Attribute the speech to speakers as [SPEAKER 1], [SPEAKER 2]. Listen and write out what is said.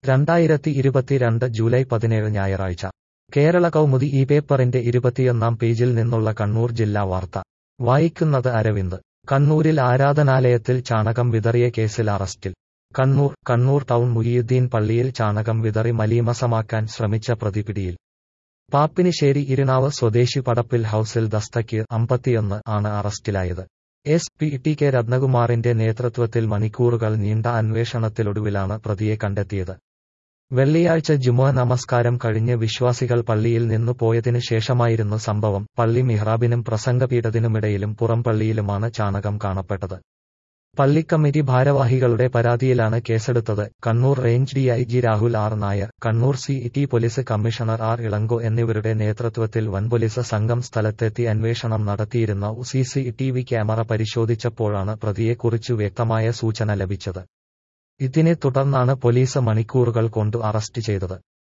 [SPEAKER 1] രണ്ടായിരത്തി ഇരുപത്തിരണ്ട് ജൂലൈ പതിനേഴ് ഞായറാഴ്ച കേരള കൗമുദി ഈ പേപ്പറിന്റെ ഇരുപത്തിയൊന്നാം പേജിൽ നിന്നുള്ള കണ്ണൂർ ജില്ലാ വാർത്ത വായിക്കുന്നത് അരവിന്ദ് കണ്ണൂരിൽ ആരാധനാലയത്തിൽ ചാണകം വിതറിയ കേസിൽ അറസ്റ്റിൽ കണ്ണൂർ കണ്ണൂർ ടൗൺ മുഹിയുദ്ദീൻ പള്ളിയിൽ ചാണകം വിതറി മലീമസമാക്കാൻ ശ്രമിച്ച പ്രതി പിടിയിൽ പാപ്പിനിശ്ശേരി ഇരുനാവ് സ്വദേശി പടപ്പിൽ ഹൌസിൽ ദസ്തക്കീർ അമ്പത്തിയൊന്ന് ആണ് അറസ്റ്റിലായത് എസ് പി ടി കെ രത്നകുമാറിന്റെ നേതൃത്വത്തിൽ മണിക്കൂറുകൾ നീണ്ട അന്വേഷണത്തിലൊടുവിലാണ് പ്രതിയെ കണ്ടെത്തിയത് വെള്ളിയാഴ്ച ജുമുഅ നമസ്കാരം കഴിഞ്ഞ് വിശ്വാസികൾ പള്ളിയിൽ നിന്നു പോയതിനു ശേഷമായിരുന്നു സംഭവം പള്ളി മിഹ്റാബിനും പ്രസംഗപീഠത്തിനുമിടയിലും പുറംപള്ളിയിലുമാണ് ചാണകം കാണപ്പെട്ടത് പള്ളിക്കമ്മിറ്റി ഭാരവാഹികളുടെ പരാതിയിലാണ് കേസെടുത്തത് Kannur range DIG Rahul R Nair Kannur city police commissioner R Elango എന്നിവരുടെ നേതൃത്വത്തിൽ വൻപോലീസ് സംഘം സ്ഥലത്തെത്തി അന്വേഷണം നടത്തിയിരുന്ന C C T V camera പരിശോധിച്ചപ്പോഴാണ് പ്രതിയെക്കുറിച്ചു വ്യക്തമായ സൂചന ലഭിച്ചത് ഇതിനെ തുടർന്നാണ് പോലീസ് മണിക്കൂറുകൾ കൊണ്ടു അറസ്റ്റ് ചെയ്തത്